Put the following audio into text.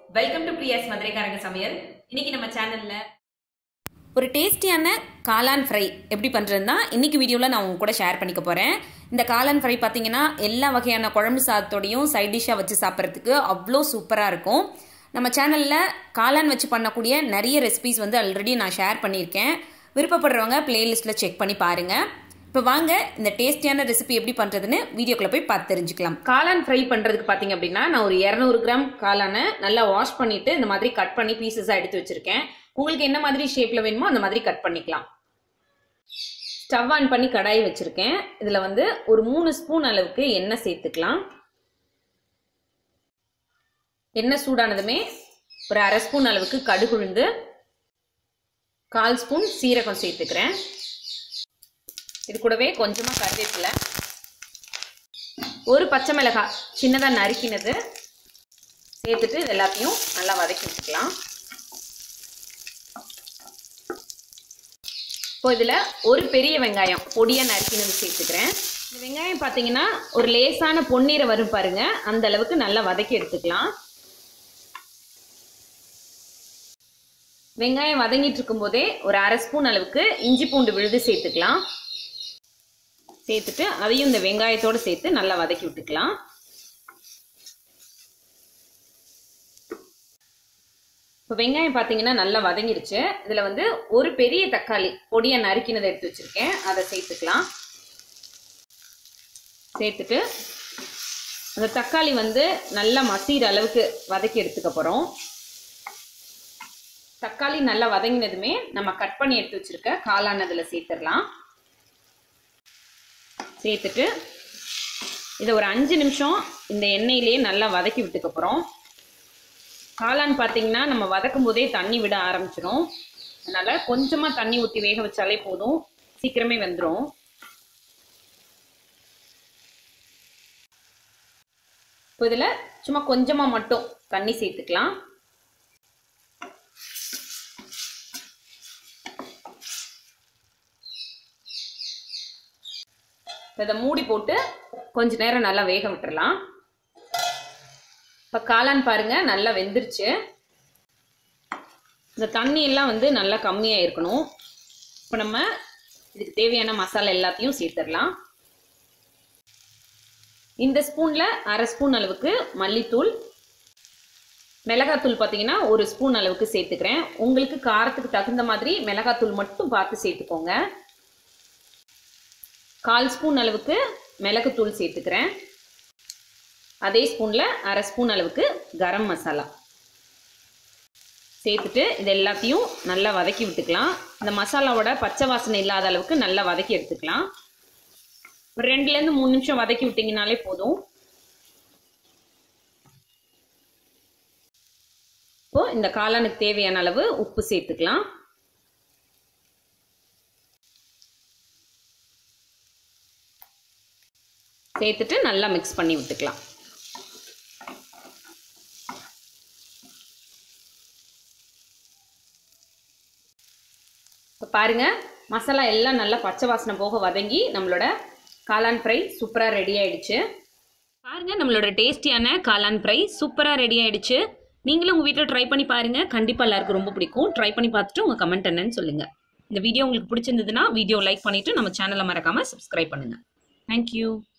welcome to பிரியாஸ் மதுரைக்காரங்க சமையல் இன்னைக்கு நம்ம சேனல்ல ஒரு டேஸ்டியான காளான் ஃப்ரை எப்படி பண்ணுறதுன்னா இன்னைக்கு வீடியோவில் நான் உங்க கூட ஷேர் பண்ணிக்க போகிறேன் இந்த காளான் ஃப்ரை பார்த்தீங்கன்னா எல்லா வகையான குழம்பு சாதத்தோடையும் சைட் டிஷ்ஷாக வச்சு சாப்பிட்றதுக்கு அவ்வளோ சூப்பராக இருக்கும் நம்ம சேனலில் காளான் வச்சு பண்ணக்கூடிய நிறைய ரெசிபிஸ் வந்து ஆல்ரெடி நான் ஷேர் பண்ணியிருக்கேன் விருப்பப்படுறவங்க பிளேலிஸ்ட்டில் செக் பண்ணி பாருங்கள் இப்போ வாங்க இந்த டேஸ்டியான ரெசிபி எப்படி பண்ணுறதுன்னு வீடியோக்குள்ளே போய் பார்த்து தெரிஞ்சுக்கலாம் காளான் ஃப்ரை பண்றதுக்கு பாத்தீங்க அப்படின்னா நான் ஒரு 200 கிராம் காளானை நல்லா வாஷ் பண்ணிட்டு இந்த மாதிரி கட் பண்ணி பீசஸா எடுத்து வச்சிருக்கேன் உங்களுக்கு என்ன மாதிரி ஷேப்ல வேணுமோ அந்த மாதிரி கட் பண்ணிக்கலாம் ஸ்டவ் ஆன் பண்ணி கடாய் வச்சிருக்கேன் இதுல வந்து ஒரு மூணு ஸ்பூன் அளவுக்கு எண்ணெய் சேர்த்துக்கலாம் எண்ணெய் சூடானதுமே ஒரு அரை ஸ்பூன் அளவுக்கு கடுகு உளுந்து கால் ஸ்பூன் சீரகம் சேர்த்துக்கிறேன் இது கூடவே கொஞ்சமாக கருவேப்பிலை ஒரு பச்சை மிளகாய் சின்னதாக நறுக்கினது சேர்த்துட்டு இது எல்லாத்தையும் நல்லா வதக்கி விட்டுக்கலாம் இப்போ இதில் ஒரு பெரிய வெங்காயம் பொடியாக நறுக்கினது சேர்த்துக்கிறேன் இந்த வெங்காயம் பார்த்தீங்கன்னா ஒரு லேசான பொன்னீரை வரும் பாருங்க அந்த அளவுக்கு நல்லா வதக்கி எடுத்துக்கலாம் வெங்காயம் வதங்கிட்டு இருக்கும்போதே ஒரு அரை ஸ்பூன் அளவுக்கு இஞ்சி பூண்டு விழுது சேர்த்துக்கலாம் சேர்த்துட்டு அதையும் இந்த வெங்காயத்தோடு சேர்த்து நல்லா வதக்கி விட்டுக்கலாம் இப்போ வெங்காயம் பார்த்தீங்கன்னா நல்லா வதங்கிருச்சு இதில் வந்து ஒரு பெரிய தக்காளி பொடியை நறுக்கினதை எடுத்து வச்சுருக்கேன் அதை சேர்த்துக்கலாம் சேர்த்துட்டு அந்த தக்காளி வந்து நல்லா மசீர அளவுக்கு வதக்கி எடுத்துக்க போகிறோம் தக்காளி நல்லா வதங்கினதுமே நம்ம கட் பண்ணி எடுத்து வச்சுருக்க காளான் அதில் சேர்த்துடலாம் சேர்த்துட்டு இதை ஒரு அஞ்சு நிமிஷம் இந்த எண்ணெயிலேயே நல்லா வதக்கி விட்டுக்க போகிறோம் காளான் பார்த்தீங்கன்னா நம்ம வதக்கும் போதே தண்ணி விட ஆரம்பிச்சிடும் அதனால் கொஞ்சமாக தண்ணி ஊற்றி வேக வச்சாலே போதும் சீக்கிரமே வெந்துடும் இப்போ இதில் சும்மா கொஞ்சமாக மட்டும் தண்ணி சேர்த்துக்கலாம் இதை மூடி போட்டு கொஞ்ச நேரம் நல்லா வேக விட்டுறலாம் இப்போ காளான் பாருங்க நல்லா வெந்துருச்சு இந்த தண்ணி எல்லாம் வந்து நல்லா கம்மியாக இருக்கணும் இப்போ நம்ம இதுக்கு தேவையான மசாலா எல்லாத்தையும் சேர்த்துடலாம் இந்த ஸ்பூனில் அரை ஸ்பூன் அளவுக்கு மல்லித்தூள் மிளகாத்தூள் பார்த்தீங்கன்னா ஒரு ஸ்பூன் அளவுக்கு சேர்த்துக்கிறேன் உங்களுக்கு காரத்துக்கு தகுந்த மாதிரி மிளகாத்தூள் மட்டும் பார்த்து சேர்த்துக்கோங்க கால் ஸ்பூன் அளவுக்கு மிளகுத்தூள் சேர்த்துக்கிறேன் அதே ஸ்பூனில் அரை ஸ்பூன் அளவுக்கு கரம் மசாலா சேர்த்துட்டு இது எல்லாத்தையும் நல்லா வதக்கி விட்டுக்கலாம் இந்த மசாலாவோட பச்சை வாசனை இல்லாத அளவுக்கு நல்லா வதக்கி எடுத்துக்கலாம் ஒரு ரெண்டுலேருந்து மூணு நிமிஷம் வதக்கி விட்டிங்கனாலே போதும் இப்போ இந்த காளானுக்கு தேவையான அளவு உப்பு சேர்த்துக்கலாம் சேர்த்துட்டு நல்லா மிக்ஸ் பண்ணி விட்டுக்கலாம் இப்போ பாருங்கள் மசாலா எல்லாம் நல்லா பச்சை வாசனை போக வதங்கி நம்மளோட காளான் ஃப்ரை சூப்பராக ரெடி ஆயிடுச்சு பாருங்கள் நம்மளோட டேஸ்டியான காளான் ஃப்ரை சூப்பராக ரெடி ஆயிடுச்சு நீங்களும் உங்கள் வீட்டில் ட்ரை பண்ணி பாருங்கள் கண்டிப்பாக எல்லாருக்கும் ரொம்ப பிடிக்கும் ட்ரை பண்ணி பார்த்துட்டு உங்கள் கமெண்ட் என்னன்னு சொல்லுங்கள் இந்த வீடியோ உங்களுக்கு பிடிச்சிருந்ததுன்னா வீடியோ லைக் பண்ணிவிட்டு நம்ம சேனலை மறக்காமல் சப்ஸ்கிரைப் பண்ணுங்கள் தேங்க்யூ